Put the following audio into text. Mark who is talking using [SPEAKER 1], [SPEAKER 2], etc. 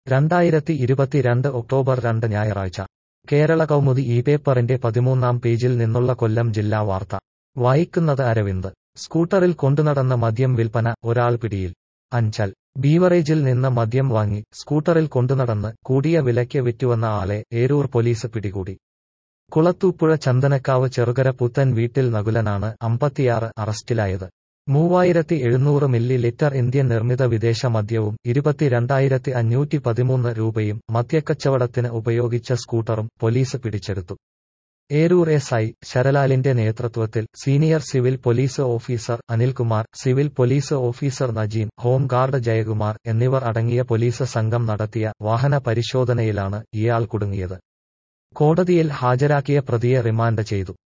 [SPEAKER 1] രണ്ടായിരത്തി ഇരുപത്തിരണ്ട് ഒക്ടോബർ രണ്ട് ഞായറാഴ്ച കേരള കൗമുദി ഈ പേപ്പറിന്റെ പതിമൂന്നാം പേജിൽ നിന്നുള്ള കൊല്ലം ജില്ലാ വാർത്ത വായിക്കുന്നത് അരവിന്ദ് സ്കൂട്ടറിൽ കൊണ്ടുനടന്ന മദ്യം വിൽപ്പന ഒരാൾ പിടിയിൽ അഞ്ചൽ ബീവറേജിൽ നിന്ന് മദ്യം വാങ്ങി സ്കൂട്ടറിൽ കൊണ്ടുനടന്ന് കൂടിയ വിലയ്ക്ക് വിറ്റുവന്ന ആളെ ഏരൂർ പോലീസ് പിടികൂടി കുളത്തൂപ്പുഴ ചന്ദനക്കാവ് ചെറുകര പുത്തൻ വീട്ടിൽ നകുലനാണ് അമ്പത്തിയാറ് അറസ്റ്റിലായത് മൂവായിരത്തി എഴുന്നൂറ് മില്ലി ലിറ്റർ ഇന്ത്യൻ നിർമ്മിത വിദേശ മദ്യവും ഇരുപത്തിരണ്ടായിരത്തി അഞ്ഞൂറ്റി പതിമൂന്ന് രൂപയും മദ്യക്കച്ചവടത്തിന് ഉപയോഗിച്ച സ്കൂട്ടറും പോലീസ് പിടിച്ചെടുത്തു ഏരൂർ എസ് ഐ ശരലാലിന്റെ നേതൃത്വത്തിൽ senior civil police officer Anilkumar civil police officer Najeem home guard Jayakumar എന്നിവർ അടങ്ങിയ പോലീസ് സംഘം നടത്തിയ വാഹന പരിശോധനയിലാണ് ഇയാൾ കുടുങ്ങിയത് കോടതിയിൽ ഹാജരാക്കിയ പ്രതിയെ റിമാൻഡ് ചെയ്തു